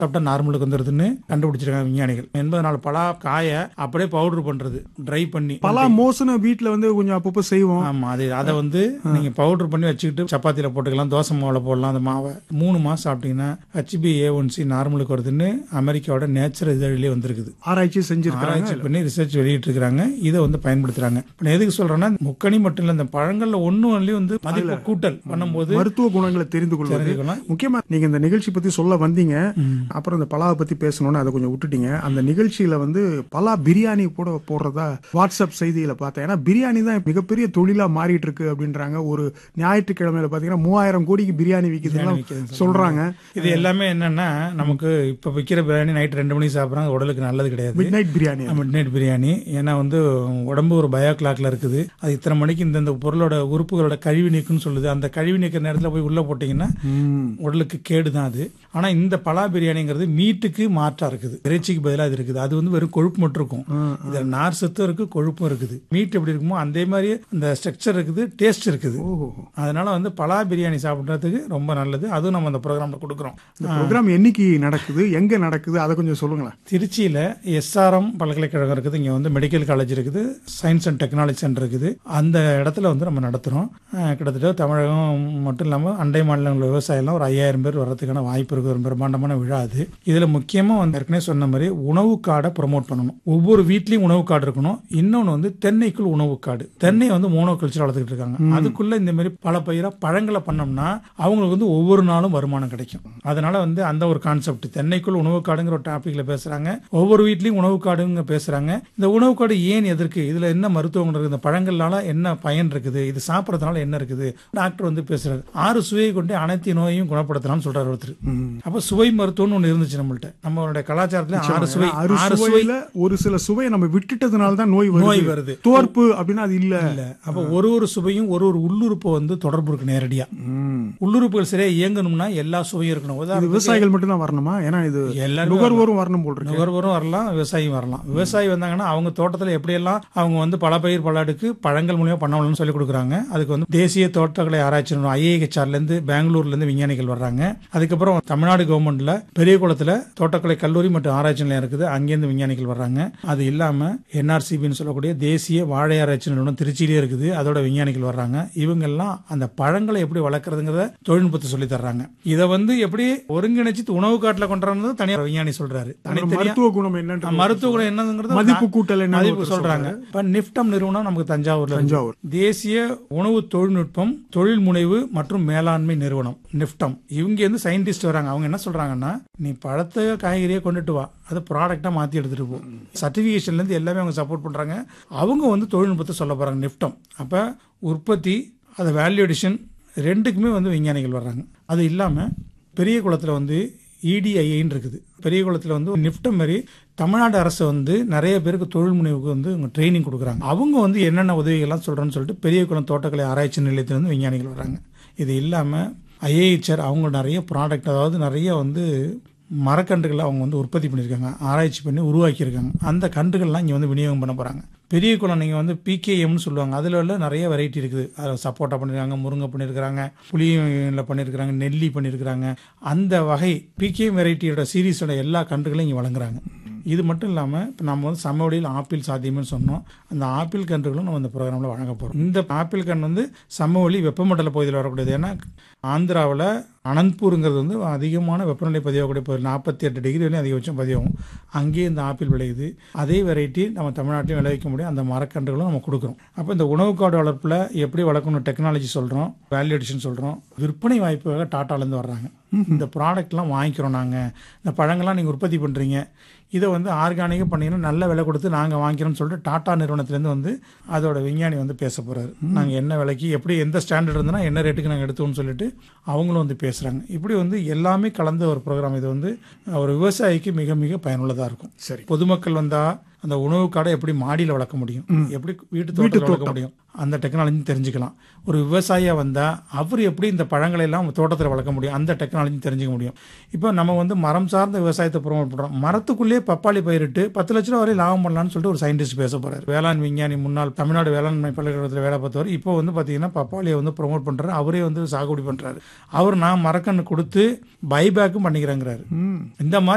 சாப்பிட்டா நார்மலுக்கு வந்துருதுன்னு கண்டுபிடிச்சிருக்காங்க விஞ்ஞானிகள் எண்பது நாள் பலா காயை அப்படியே பவுடர் பண்றது ட்ரை பண்ணி பலா மோசன வீட்ல வந்து கொஞ்சம் அப்பப்போ செய்வோம் ஆமா அது அதை வந்து நீங்க பவுடர் பண்ணி வச்சுக்கிட்டு சப்பாத்தியில போட்டுக்கலாம் தோசை மாவுல போடலாம் அந்த மாவை மூணு மாசம் சாப்பிட்டீங்கன்னா ஹெச்பி ஏ ஒன் சி நார்மலுக்கு வருதுன்னு அமெரிக்காவோட நேச்சர் இதழிலே வந்திருக்குது ஆராய்ச்சி செஞ்சிருக்காங்க ஆராய்ச்சி பண்ணி ரிசர்ச் வெளியிட்டு இருக்காங்க இதை வந்து பயன்படுத்துறாங்க இப்ப நான் எதுக்கு சொல்றேன்னா முக்கணி மட்டும் இல்ல இந்த பழங்கள்ல ஒண்ணும் வந்து வந்து மதிப்பு கூட்டல் பண்ணும்போது மருத்துவ குணங்களை தெரிந்து கொள்வது தெரிஞ்சுக்கலாம் முக்கியமா நீங்க இந்த நிகழ்ச்சி பத்தி சொல்ல வந்தீங்க அப்புறம் இந்த பலாவை பத்தி பேசணும்னு அதை கொஞ்சம் விட்டுட்டீங்க அந்த நிகழ்ச்சியில வந்து பலா பிரியாணி கூட போடுறதா வாட்ஸ்அப் செய்தியில பார்த்தேன் ஏன்னா பிரியாணி தான் மிகப்பெரிய தொழிலா மாறிட்டு இருக்கு அப்படின்றாங்க ஒரு ஞாயிற்றுக்கிழமையில பாத்தீங்கன்னா மூவாயிரம் கோடிக்கு பிரியாணி விக்குதுன்னு விக்குதுன்னு சொல்றாங்க இது எல்லாமே என்னன்னா நமக்கு இப்ப விக்கிற பிரியாணி நைட் ரெண்டு மணிக்கு சாப்பிடுறாங்க உடலுக்கு நல்லது கிடையாது midnight biryani midnight biryani ஏன்னா வந்து உடம்பு ஒரு பயோ கிளாக்ல இருக்குது அது இத்தனை மணிக்கு இந்தந்த பொருளோட உறுப்புகளோட கழிவு நீக்குன்னு சொல்லுது அந்த கழிவு நீக்கிற நேரத்தில் போய் உள்ள போட்டீங்கன்னா ம். உடலுக்கு கேடு தான் அது ஆனா இந்த பலா பிரியாணிங்கிறது மீட்டுக்கு மாற்றா இருக்குது இறைச்சிக்கு பதிலாக இது இருக்குது அது வந்து வெறும் கொழுப்பு மட்டும் இருக்கும் இதுல நார் சத்தும் இருக்கு கொழுப்பும் இருக்குது மீட் எப்படி இருக்குமோ அதே மாதிரி அந்த ஸ்ட்ரக்சர் இருக்குது டேஸ்ட் இருக்குது ஓஹோ அதனால வந்து பலா பிரியாணி சாப்பிட்றதுக்கு ரொம்ப நல்லது அதுவும் நம்ம அந்த ப்ரோக்ராம்ல கொடுக்குறோம் இந்த ப்ரோக்ராம் என்னைக்கு நடக்குது எங்க நடக்குது அதை கொஞ்சம் சொல்லுங்களேன் திருச்சியில எஸ்ஆர்எம் பல்கலைக்கழகம் இருக்குது இங்க வந்து மெடிக்கல் காலேஜ் இருக்குது சயின்ஸ் அண்ட் டெக்னாலஜி சென்டர் இருக்குது அந்த இடத்துல வந்து நம்ம நடத்துறோம் அஹ் கிட்டத்தட்ட தமிழகம் மட்டும் இல்லாம அண்டை மாநிலங்கள் விவசாயம்லாம் ஒரு ஐயாயிரம் பேர் வர்றதுக்கான வாய்ப்பு இருக்கு ஒரு பிரம்மாண்டமான விழா அது இதுல முக்கியமா வந்து ஏற்கனவே சொன்ன மாதிரி உணவு காடை ப்ரொமோட் பண்ணணும் ஒவ்வொரு வீட்லயும் உணவு காடு இருக்கணும் இன்னொன்னு வந்து தென்னைக்குள் உணவு காடு தென்னை வந்து மோனோ கல்ச்சர் வளர்த்துக்கிட்டு இருக்காங்க அதுக்குள்ள இந்த மாதிரி பல பயிரா பழங்களை பண்ணோம்னா அவங்களுக்கு வந்து ஒவ்வொரு நாளும் வருமானம் கிடைக்கும் அதனால வந்து அந்த ஒரு கான்செப்ட் தென்னைக்குள் உணவு காடுங்கிற ஒரு டாபிக்ல பேசுறாங்க ஒவ்வொரு வீட்லயும் உணவு காடுங்க பேசுறாங்க இந்த உணவு காடு ஏன் எதற்கு இதுல என்ன மருத்துவம் இருக்குது இந்த பழங்கள்னால என்ன பயன் இருக்குது இது சாப்பிடறதுனால என்ன இருக்குது டாக்டர் வந்து பேசுறாரு ஆறு சுவையை கொண்டு அனைத்து நோயையும் குணப்படுத்தலாம்னு சொல்றாரு ஒருத்தர் அப்ப சுவை மருத்துவம்னு ஒண்ணு இருந்துச்சு நம்மள்ட்ட நம்மளுடைய கலாச்சாரத்துல ஆறு சுவை அறு ஆறு சுவை சுவையில ஒரு சில சுவையை நம்ம விட்டுட்டதுனால தான் நோய் வருது நோய் வருது தோற்பு அப்படின்னா அது இல்ல இல்ல அப்ப ஒரு ஒரு சுவையும் ஒரு ஒரு உள்ளுறுப்பு வந்து தொடர்பு இருக்கு நேரடியா ம். உள்ளுறுப்புகள் சரியா இயங்கணும்னா எல்லா சுவையும் இருக்கணும் இது உதாரணத்துக்கு விவசாயிகள் மட்டும் தான் வரணுமா ஏன்னா இது எல்லாருமே நுகர்வோரும் வரணும் போல் இருக்கு நுகர்வோரும் வரலாம் விவசாயியும் வரலாம் விவசாயி வந்தாங்கன்னா அவங்க தோட்டத்தில் எப்படியெல்லாம் அவங்க வந்து பல பயிர் பல்லாடுக்கு பழங்கள் மூலியமா பண்ணணும்னு சொல்லி கொடுக்குறாங்க அதுக்கு வந்து தேசிய தோட்டக்கலை ஆராய்ச்சி நிறுவனம் ஐஏஹெச்ஆர்ல இருந்து பெங்களூர்ல இருந்து விஞ்ஞானிகள் வர்றாங்க அதுக்கப்புறம் தமிழ்நாடு கவர்மெண்ட்ல பெரிய குளத்துல தோட்டக்கலை கல்லூரி மற்றும் ஆராய்ச்சி நிலையம் இருக்குது அங்கேருந்து விஞ்ஞானிகள் வர்றாங்க அது இல்லாம என்ஆர்சிபின்னு சொல்லக்கூடிய தேசிய வாழை ஆராய்ச்சி நிறுவனம் திருச்சியிலே இருக்குது அதோட விஞ்ஞானிகள் வர்றாங்க இவங்க எல்லாம் அந்த பழங்களை எப்படி வளர்க்கறதுங்கிறத தொழில்நுட்பத்தை சொல்லி தர்றாங்க இதை வந்து எப்படி ஒருங்கிணைச்சு உணவு காட்டுல கொண்டாடுறது தனியார் விஞ்ஞானி சொல்றாரு தனித்தனியா மருத்துவ குணம் என்னன்னு மருத்துவ குணம் என்னங்கிறது மதிப்பு கூட்டல் என்ன மதிப்பு சொல்றாங்க இப்ப நிப்டம் நிறுவனம் நமக்கு தஞ்சாவூர்ல இருக்கு. தஞ்சாவூர் தேசிய உணவு தொழில்நுட்பம் தொழில் முனைவு மற்றும் மேலாண்மை நிறுவனம் நிப்டம் இவங்க இருந்து சயின்டிஸ்ட் வராங்க அவங்க என்ன சொல்றாங்கன்னா நீ பழத்தை காய்கறியை கொண்டுட்டு வா அதை ப்ராடக்டா மாத்தி எடுத்துட்டு போ சர்டிபிகேஷன்ல இருந்து எல்லாமே அவங்க சப்போர்ட் பண்றாங்க அவங்க வந்து தொழில்நுட்பத்தை சொல்ல போறாங்க நிப்டம் அப்ப உற்பத்தி அது வேல்யூ அடிஷன் ரெண்டுக்குமே வந்து விஞ்ஞானிகள் வர்றாங்க அது இல்லாம பெரிய குளத்துல வந்து இடிஐன்னு இருக்குது பெரிய குளத்துல வந்து நிப்டம் மாதிரி தமிழ்நாடு அரசு வந்து நிறைய பேருக்கு தொழில் முனைவுக்கு வந்து ட்ரைனிங் கொடுக்குறாங்க அவங்க வந்து என்னென்ன உதவிகள்லாம் சொல்றேன்னு சொல்லிட்டு பெரிய குளம் தோட்டக்கலை ஆராய்ச்சி நிலையத்திலிருந்து விஞ்ஞானிகள் வர்றாங்க இது இல்லாம ஐஏஹெச்ஆர் அவங்க நிறைய ப்ராடக்ட் அதாவது நிறைய வந்து மரக்கன்றுகளை அவங்க வந்து உற்பத்தி பண்ணியிருக்காங்க ஆராய்ச்சி பண்ணி உருவாக்கியிருக்காங்க அந்த கன்றுகள்லாம் இங்கே வந்து விநியோகம் பண்ண போகிறாங்க பெரிய குளம் நீங்கள் வந்து பிகேஎம்னு சொல்லுவாங்க அதில் உள்ள நிறைய வெரைட்டி இருக்குது அதில் சப்போட்டா பண்ணியிருக்காங்க முருங்கை பண்ணியிருக்கிறாங்க புளியில் பண்ணியிருக்கிறாங்க நெல்லி பண்ணியிருக்கிறாங்க அந்த வகை பிகேஎம் வெரைட்டியோட சீரீஸோட எல்லா கன்றுகளையும் இங்கே வழங்குறாங்க இது மட்டும் இல்லாமல் இப்போ நம்ம வந்து சமவெளியில் ஆப்பிள் சாத்தியம்னு சொன்னோம் அந்த ஆப்பிள் கன்றுகளும் நம்ம இந்த ப்ரோக்ராமில் வழங்க போகிறோம் இந்த ஆப்பிள் கன்று வந்து சமவெளி வெப்பமண்டல பகுதியில் வரக்கூடியது ஏன்னா ஆந்திராவில் அனந்த்பூருங்கிறது வந்து அதிகமான வெப்பநிலை பதிவாகக்கூடிய பகுதி நாற்பத்தி எட்டு டிகிரி வரையும் அதிகபட்சம் பதிவாகும் அங்கேயே இந்த ஆப்பிள் விளையுது அதே வெரைட்டி நம்ம தமிழ்நாட்டிலையும் விளைவிக்க முடியும் அந்த மரக்கன்றுகளும் நம்ம கொடுக்குறோம் அப்போ இந்த உணவு காடு வளர்ப்பில் எப்படி வளர்க்கணும் டெக்னாலஜி சொல்கிறோம் வேல்யூ அடிஷன் சொல்கிறோம் விற்பனை வாய்ப்புக்காக டாட்டாலேருந்து வர்றாங்க இந்த ப்ராடக்ட்லாம் வாங்கிக்கிறோம் நாங்கள் இந்த பழங்கள்லாம் நீங்கள் உற்பத்தி பண்ணுறீங்க இதை வந்து ஆர்கானிக்காக பண்ணீங்கன்னா நல்ல விலை கொடுத்து நாங்கள் வாங்கிக்கிறோம்னு சொல்லிட்டு டாடா நிறுவனத்துலேருந்து வந்து அதோட விஞ்ஞானி வந்து பேச போகிறாரு நாங்கள் என்ன விலைக்கு எப்படி எந்த ஸ்டாண்டர்ட் இருந்ததுன்னா என்ன ரேட்டுக்கு நாங்கள் எடுத்தோம்னு சொல்லிட்டு அவங்களும் வந்து பேசுகிறாங்க இப்படி வந்து எல்லாமே கலந்த ஒரு ப்ரோக்ராம் இது வந்து ஒரு விவசாயிக்கு மிக மிக பயனுள்ளதாக இருக்கும் சரி பொதுமக்கள் வந்தால் அந்த உணவு காடை எப்படி மாடியில் வளர்க்க முடியும் எப்படி வீட்டு தோட்டத்தில் வளர்க்க முடியும் அந்த டெக்னாலஜி தெரிஞ்சுக்கலாம் ஒரு விவசாயியா வந்தா அவர் எப்படி இந்த பழங்களை எல்லாம் தோட்டத்தில் வளர்க்க முடியும் அந்த டெக்னாலஜி தெரிஞ்சுக்க முடியும் இப்போ நம்ம வந்து மரம் சார்ந்த விவசாயத்தை ப்ரொமோட் பண்றோம் மரத்துக்குள்ளேயே பப்பாளி பயிரிட்டு பத்து லட்ச ரூபா வரை லாபம் பண்ணலாம்னு சொல்லிட்டு ஒரு சயின்டிஸ்ட் பேச போறாரு வேளாண் விஞ்ஞானி முன்னாள் தமிழ்நாடு வேளாண்மை பல்கலைக்கழகத்தில் வேலை பார்த்தவர் இப்போ வந்து பார்த்தீங்கன்னா பப்பாளியை வந்து ப்ரொமோட் பண்றாரு அவரே வந்து சாகுபடி பண்றாரு அவர் நான் மரக்கன்று கொடுத்து பைபேக்கும் பண்ணிக்கிறேங்கிறாரு ம் இந்த மாதிரி